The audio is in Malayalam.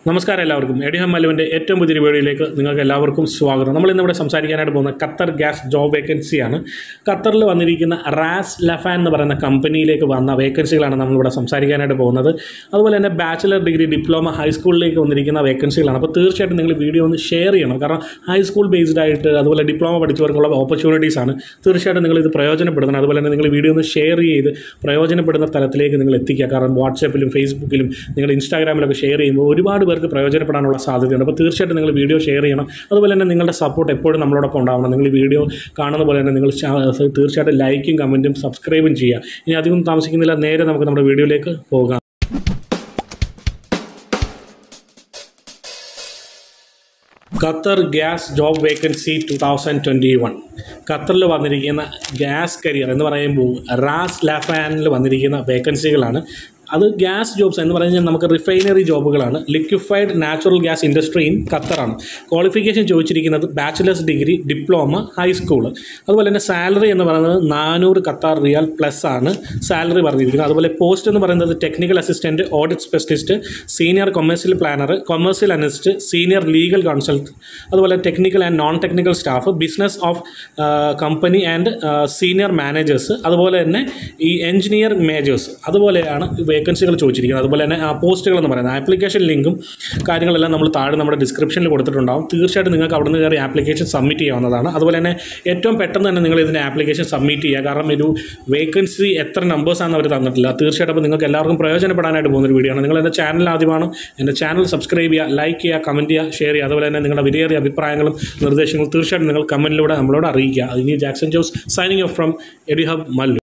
നമസ്കാരം എല്ലാവർക്കും എഡിഹം മലുവിൻ്റെ ഏറ്റവും പുതിയ വീഡിയോയിലേക്ക് നിങ്ങൾക്ക് എല്ലാവർക്കും സ്വാഗതം നമ്മൾ ഇന്നിവിടെ സംസാരിക്കാനായിട്ട് പോകുന്ന ഖത്തർ ഗ്യാസ് ജോബ് വേക്കൻസിയാണ് ഖത്തറിൽ വന്നിരിക്കുന്ന റാസ് ലഫാൻ എന്ന് പറയുന്ന കമ്പനിയിലേക്ക് വന്ന വേക്കൻസികളാണ് നമ്മളിവിടെ സംസാരിക്കാനായിട്ട് പോകുന്നത് അതുപോലെ തന്നെ ബാച്ചിലർ ഡിഗ്രി ഡിപ്ലോമ ഹൈസ്കൂളിലേക്ക് വന്നിരിക്കുന്ന വേക്കൻസികളാണ് അപ്പോൾ തീർച്ചയായിട്ടും നിങ്ങൾ വീഡിയോ ഒന്ന് ഷെയർ ചെയ്യണം കാരണം ഹൈസ്കൂൾ ബേസ്ഡ് ആയിട്ട് അതുപോലെ ഡിപ്ലോമ പഠിച്ചവർക്കുള്ള ഓപ്പർച്യൂണിറ്റീസ് ആണ് തീർച്ചയായിട്ടും നിങ്ങൾ ഇത് പ്രയോജനപ്പെടുത്തണം അതുപോലെ തന്നെ നിങ്ങൾ വീഡിയോ ഒന്ന് ഷെയർ ചെയ്ത് പ്രയോജനപ്പെടുന്ന തലത്തിലേക്ക് നിങ്ങൾ എത്തിക്കുക കാരണം വാട്സാപ്പിലും ഫേസ്ബുക്കിലും നിങ്ങൾ ഇൻസ്റ്റാഗ്രാമിലൊക്കെ ഷെയർ ചെയ്യുമ്പോൾ ഒരുപാട് പേർക്ക് പ്രയോജനപ്പെടാനുള്ള സാധ്യതയുണ്ട് അപ്പോൾ തീർച്ചയായിട്ടും നിങ്ങൾ വീഡിയോ ഷെയർ ചെയ്യണം അതുപോലെ തന്നെ നിങ്ങളുടെ സപ്പോർട്ട് എപ്പോഴും നമ്മളോടൊപ്പം ഉണ്ടാവണം നിങ്ങൾ ഈ വീഡിയോ കാണുന്ന പോലെ തന്നെ നിങ്ങൾ ചാ- തീർച്ചയായിട്ടും ലൈക്കും കമൻറ്റും സബ്സ്ക്രൈബും ചെയ്യുക ഇനി അധികം താമസിക്കുന്നില്ല നേരെ നമുക്ക് നമ്മുടെ വീഡിയോയിലേക്ക് പോകാം Qatar gas job vacancy two thousand twenty one ഖത്തറിൽ വന്നിരിക്കുന്ന ഗ്യാസ് കരിയർ എന്ന് പറയുമ്പോൾ റാസ് ലാഫാനിൽ വന്നിരിക്കുന്ന വേക്കൻസികളാണ് അത് ഗ്യാസ് ജോബ്സ് എന്ന് പറഞ്ഞാൽ നമുക്ക് റിഫൈനറി ജോബുകളാണ് liquefied natural gas industry in ഖത്തറാണ് ക്വാളിഫിക്കേഷൻ ചോദിച്ചിരിക്കുന്നത് ബാച്ചിലേഴ്സ് ഡിഗ്രി ഡിപ്ലോമ ഹൈസ്കൂൾ അതുപോലെ തന്നെ സാലറി എന്ന് പറയുന്നത് നാനൂറ് ഖത്താർ റിയാൽ പ്ലസ് ആണ് സാലറി പറഞ്ഞിരിക്കുന്നത് അതുപോലെ പോസ്റ്റ് എന്ന് പറയുന്നത് technical assistant audit specialist senior commercial planner commercial analyst senior legal consult അതുപോലെ technical and non technical staff business of company and senior managers അതുപോലെ തന്നെ ഈ എഞ്ചിനീയർ മേജേഴ്സ് അതുപോലെയാണ് വേക്കൻസികൾ ചോദിച്ചിരിക്കുന്നത് അതുപോലെ തന്നെ ആ പോസ്റ്റുകൾ എന്ന് പറയുന്നത് ആപ്ലിക്കേഷൻ ലിങ്കും കാര്യങ്ങളെല്ലാം നമ്മൾ താഴെ നമ്മുടെ ഡിസ്ക്രിപ്ഷനിൽ കൊടുത്തിട്ടുണ്ടാവും തീർച്ചയായിട്ടും നിങ്ങൾക്ക് അവിടെ നിന്ന് കയറി ആപ്ലിക്കേഷൻ സബ്മിറ്റ് ചെയ്യാവുന്നതാണ് അതുപോലെ തന്നെ ഏറ്റവും പെട്ടെന്ന് തന്നെ നിങ്ങൾ ഇതിൻ്റെ ആപ്ലിക്കേഷൻ സബ്മിറ്റ് ചെയ്യുക കാരണം ഒരു വേക്കൻസി എത്ര നമ്പേഴ്സാണെന്ന് അവർ തന്നിട്ടില്ല തീർച്ചയായിട്ടും അപ്പോൾ നിങ്ങൾക്ക് എല്ലാവർക്കും പ്രയോജനപ്പെടാനായിട്ട് പോകുന്ന ഒരു വീഡിയോ ആണ് നിങ്ങൾ എൻ്റെ ചാനൽ ആദ്യമാണ് എൻ്റെ ചാനൽ സബ്സ്ക്രൈബ് ചെയ്യുക ലൈക്ക് ചെയ്യുക കമൻറ്റ് ചെയ്യുക ഷെയർ ചെയ്യുക അതുപോലെ തന്നെ നിങ്ങളുടെ വിലയേറിയ അഭിപ്രായങ്ങളും നിർദ്ദേശങ്ങളും തീർച്ചയായിട്ടും നിങ്ങൾ കമൻറ്റിലൂടെ നമ്മളോട് അറിയിക്കുക അതിന് Jackson Jose signing off from ED hub Mallu